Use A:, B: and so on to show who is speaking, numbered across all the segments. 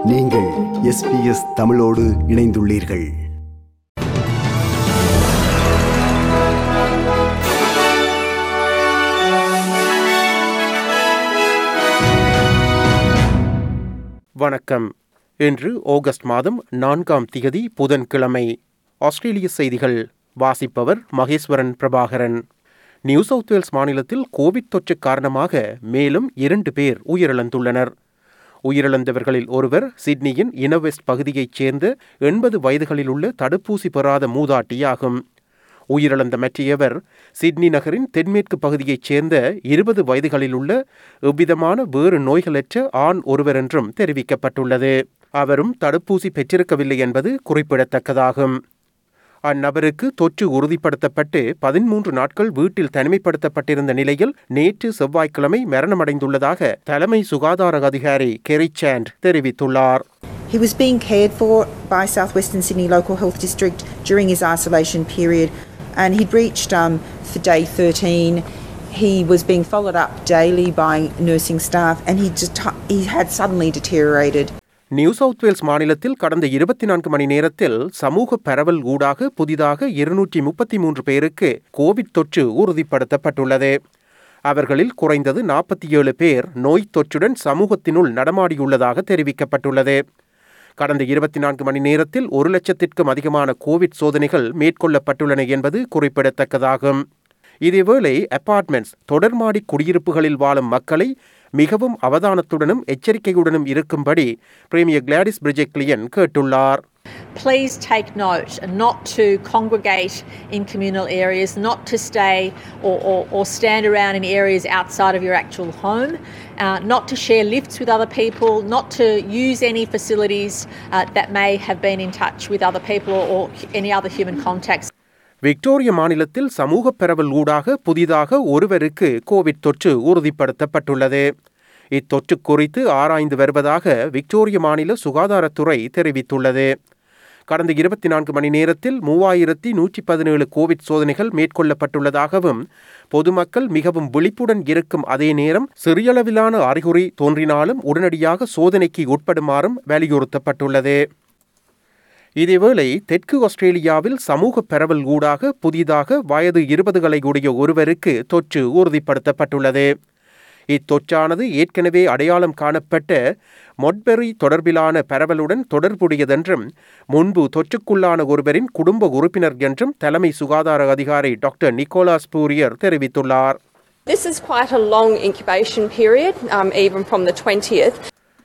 A: நீங்கள் எஸ்பிஎஸ் தமிழோடு இணைந்துள்ளீர்கள்
B: வணக்கம் இன்று ஆகஸ்ட் மாதம் நான்காம் திகதி புதன்கிழமை ஆஸ்திரேலிய செய்திகள் வாசிப்பவர் Maheswaran Prabakaran New South Wales மாநிலத்தில் கோவிட் தொற்று காரணமாக மேலும் இரண்டு பேர் உயிரிழந்துள்ளனர் உயிரிழந்தவர்களில் ஒருவர் சிட்னியின் இனவெஸ்ட் பகுதியைச் சேர்ந்த எண்பது வயதுகளில் உள்ள தடுப்பூசி பெறாத மூதாட்டியாகும் உயிரிழந்த மற்றையவர் சிட்னி நகரின் தென்மேற்கு பகுதியைச் சேர்ந்த இருபது வயதுகளில் உள்ள எவ்விதமான வேறு நோய்களற்ற ஆண் ஒருவர் என்றும் தெரிவிக்கப்பட்டுள்ளது அவரும் தடுப்பூசி பெற்றிருக்கவில்லை என்பது குறிப்பிடத்தக்கதாகும் அந்நபருக்கு தொற்று உறுதிப்படுத்தப்பட்டு பதிமூன்று நாட்கள் வீட்டில் தனிமைப்படுத்தப்பட்டிருந்த நிலையில் நேற்று செவ்வாய்க்கிழமை மரணமடைந்துள்ளதாக தலைமை சுகாதார அதிகாரி கெரி சாண்ட் தெரிவித்துள்ளார்
C: He was being cared for by Southwestern Sydney Local Health District during his isolation period, and he'd reached um, for day 13. He was being followed up daily by nursing staff, and he just he had suddenly deteriorated.
B: New South Wales மாநிலத்தில் கடந்த இருபத்தி நான்கு மணி நேரத்தில் சமூக பரவல் ஊடாக புதிதாக இருநூற்றி முப்பத்தி மூன்று பேருக்கு கோவிட் தொற்று உறுதிப்படுத்தப்பட்டுள்ளது அவர்களில் குறைந்தது நாற்பத்தி ஏழு பேர் நோய் தொற்றுடன் சமூகத்தினுள் நடமாடியுள்ளதாக தெரிவிக்கப்பட்டுள்ளது கடந்த இருபத்தி நான்கு மணி நேரத்தில் ஒரு லட்சத்திற்கும் அதிகமான கோவிட் சோதனைகள் மேற்கொள்ளப்பட்டுள்ளன என்பது குறிப்பிடத்தக்கதாகும் இதேவேளை அபார்ட்மெண்ட்ஸ் தொடர்மாடி குடியிருப்புகளில் வாழும் மக்களை மிகவும் அவதானத்துடனும் எச்சரிக்கையுடனும் இருக்கும்படி பிரேமியர் கிளாடிஸ் பிரிஜெக்லியன் கேட்டுள்ளார்
D: please take note not to congregate in communal areas, not to stay or, or, or stand around in areas outside of your actual home, uh, not to share lifts with other people, not to use any facilities uh, that may have been in touch with other people or, or any other human contacts.
B: விக்டோரிய மாநிலத்தில் சமூக பரவல் ஊடாக புதிதாக ஒருவருக்கு Covid தொற்று உறுதிப்படுத்தப்பட்டுள்ளது இத்தொற்று குறித்து ஆராய்ந்து வருவதாக விக்டோரிய மாநில சுகாதாரத்துறை தெரிவித்துள்ளது கடந்த இருபத்தி நான்கு மணி நேரத்தில் மூவாயிரத்தி நூற்றி பதினேழு கோவிட் சோதனைகள் மேற்கொள்ளப்பட்டுள்ளதாகவும் பொதுமக்கள் மிகவும் விழிப்புடன் இருக்கும் அதே நேரம் சிறியளவிலான அறிகுறி தோன்றினாலும் உடனடியாக சோதனைக்கு உட்படுமாறும் வலியுறுத்தப்பட்டுள்ளது இதேவேளை தெற்கு ஆஸ்திரேலியாவில் சமூக பரவல் ஊடாக புதிதாக வயது இருபதுகளை உடைய ஒருவருக்கு தொற்று உறுதிப்படுத்தப்பட்டுள்ளது இத்தொற்றானது ஏற்கனவே அடையாளம் காணப்பட்ட மொட்பெரி தொடர்பிலான பரவலுடன் தொடர்புடையதென்றும் முன்பு தொற்றுக்குள்ளான ஒருவரின் குடும்ப உறுப்பினர் என்றும் தலைமை சுகாதார அதிகாரி டாக்டர் நிக்கோலாஸ் பூரியர் தெரிவித்துள்ளார்
E: This is quite a long incubation period, um, even from the 20th.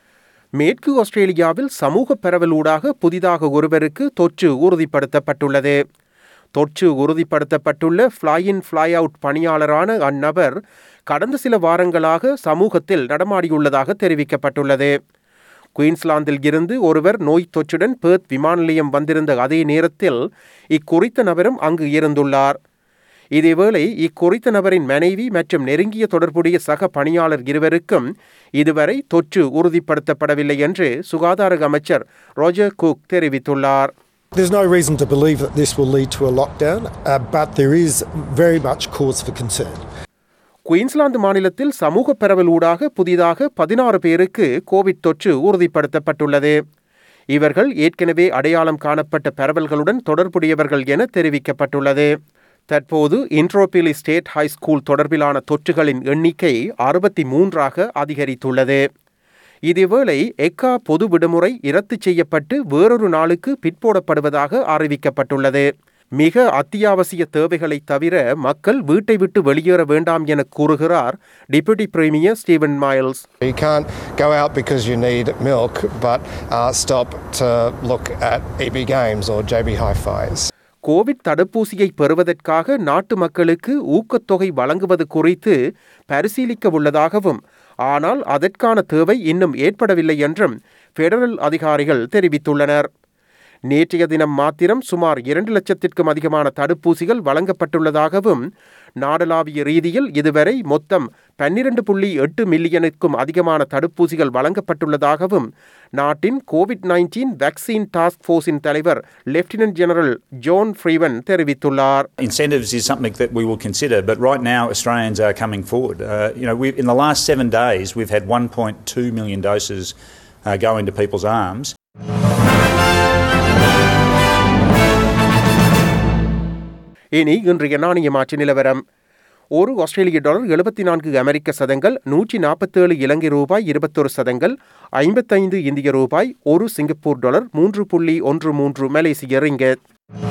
B: மேற்கு ஆஸ்திரேலியாவில் சமூக பரவலூடாக புதிதாக ஒருவருக்கு தொற்று உறுதிப்படுத்தப்பட்டுள்ளது தொற்று உறுதிப்படுத்தப்பட்டுள்ள ஃப்ளை இன் ஃப்ளை அவுட் பணியாளரான அந்நபர் கடந்த சில வாரங்களாக சமூகத்தில் நடமாடியுள்ளதாக தெரிவிக்கப்பட்டுள்ளது குயின்ஸ்லாந்தில் இருந்து ஒருவர் நோய் தொற்றுடன் பேர்த் விமான நிலையம் வந்திருந்த அதே நேரத்தில் இக்குறித்த நபரும் அங்கு இருந்துள்ளார் இதேவேளை இக்குறித்த நபரின் மனைவி மற்றும் நெருங்கிய தொடர்புடைய சக பணியாளர் இருவருக்கும் இதுவரை தொற்று உறுதிப்படுத்தப்படவில்லை என்று சுகாதார அமைச்சர் ரோஜர் குக் தெரிவித்துள்ளார்
F: There's no reason to believe that this will lead to a lockdown, uh, but there is very much cause for concern.
B: Queensland மாநிலத்தில் சமூக பரவல் ஊடாக புதிதாக பதினாறு பேருக்கு கோவிட் தொற்று உறுதிப்படுத்தப்பட்டுள்ளது இவர்கள் ஏற்கனவே அடையாளம் காணப்பட்ட பரவல்களுடன் தொடர்புடையவர்கள் என தெரிவிக்கப்பட்டுள்ளது தற்போது இன்ட்ரோபிலி ஸ்டேட் ஹை ஸ்கூல் தொடர்பிலான தொற்றுகளின் எண்ணிக்கை அறுபத்தி மூன்றாக அதிகரித்துள்ளது இதேவேளை எக்கா பொது விடுமுறை இரத்து செய்யப்பட்டு வேறொரு நாளுக்கு பிற்போடப்படுவதாக அறிவிக்கப்பட்டுள்ளது மிக அத்தியாவசிய தேவைகளை தவிர மக்கள் வீட்டை விட்டு வெளியேற வேண்டாம் என கூறுகிறார் deputy premier Steven Miles
G: You can't go out because you need milk, but uh, stop to look at EB Games or JB Hi-Fi's.
B: COVID தடுப்பூசியை பெறுவதற்காக நாட்டு மக்களுக்கு ஊக்கத்தொகை வழங்குவது குறித்து பரிசீலிக்க உள்ளதாகவும் ஆனால் அதற்கான தேவை இன்னும் ஏற்படவில்லை என்றும் பெடரல் அதிகாரிகள் தெரிவித்துள்ளனர் நேற்றைய தினம் மாத்திரம் சுமார் இரண்டு லட்சத்திற்கும் அதிகமான தடுப்பூசிகள் வழங்கப்பட்டுள்ளதாகவும் நாடளாவிய ரீதியில் இதுவரை மொத்தம் பன்னிரண்டு புள்ளி எட்டு மில்லியனுக்கும் அதிகமான தடுப்பூசிகள் வழங்கப்பட்டுள்ளதாகவும் நாட்டின் கோவிட் நைன்டீன் வேக்சின் டாஸ்க் ஃபோர்ஸின் தலைவர் லெப்டினன்ட் ஜெனரல் ஜோன் ஃப்ரீவன் தெரிவித்துள்ளார்
H: Incentives is something that we will consider, but right now Australians are coming forward. Uh, you know, we in the last seven days we've had 1.2 million doses uh, go into people's arms.
B: இனி இன்றைய நாணய மாற்று நிலவரம் ஒரு ஆஸ்திரேலிய dollar எழுபத்தி நான்கு அமெரிக்க சதங்கள் நூற்றி நாற்பத்தேழு இலங்கை ரூபாய் இருபத்தொரு சதங்கள் ஐம்பத்தைந்து இந்திய ரூபாய் ஒரு சிங்கப்பூர் டாலர் மூன்று புள்ளி ஒன்று மூன்று மலேசிய ரிங்கெட்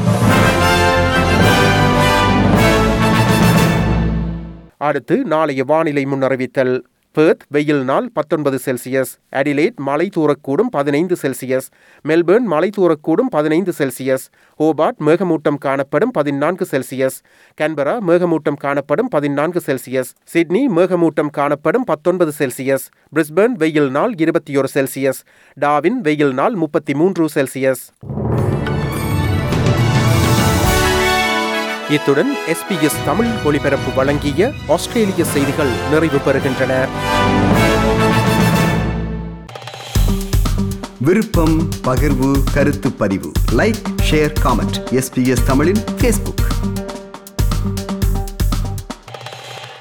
B: அடுத்து நாளைய வானிலை முன்னறிவித்தல் பெர்த் வெயில் நாள் பத்தொன்பது செல்சியஸ் அடிலேட் மலை தூரக்கூடும் பதினைந்து செல்சியஸ் மெல்பேர்ன் மலை தூரக்கூடும் பதினைந்து செல்சியஸ் ஹோபார்ட் மேகமூட்டம் காணப்படும் பதினான்கு செல்சியஸ் கேன்பரா மேகமூட்டம் காணப்படும் பதினான்கு செல்சியஸ் சிட்னி மேகமூட்டம் காணப்படும் பத்தொன்பது செல்சியஸ் பிரிஸ்பேர்ன் வெயில் நாள் இருபத்தி ஒரு செல்சியஸ் டாவின் வெயில் நாள் முப்பத்தி மூன்று செல்சியஸ் இத்துடன் எஸ்பிஎஸ் தமிழ் ஒலிபரப்பு வழங்கிய ஆஸ்திரேலிய செய்திகள் நிறைவு பெறுகின்றன
A: விருப்பம் பகிர்வு கருத்து பதிவு லைக் ஷேர் காமெண்ட் எஸ்பிஎஸ் தமிழின் ஃபேஸ்புக்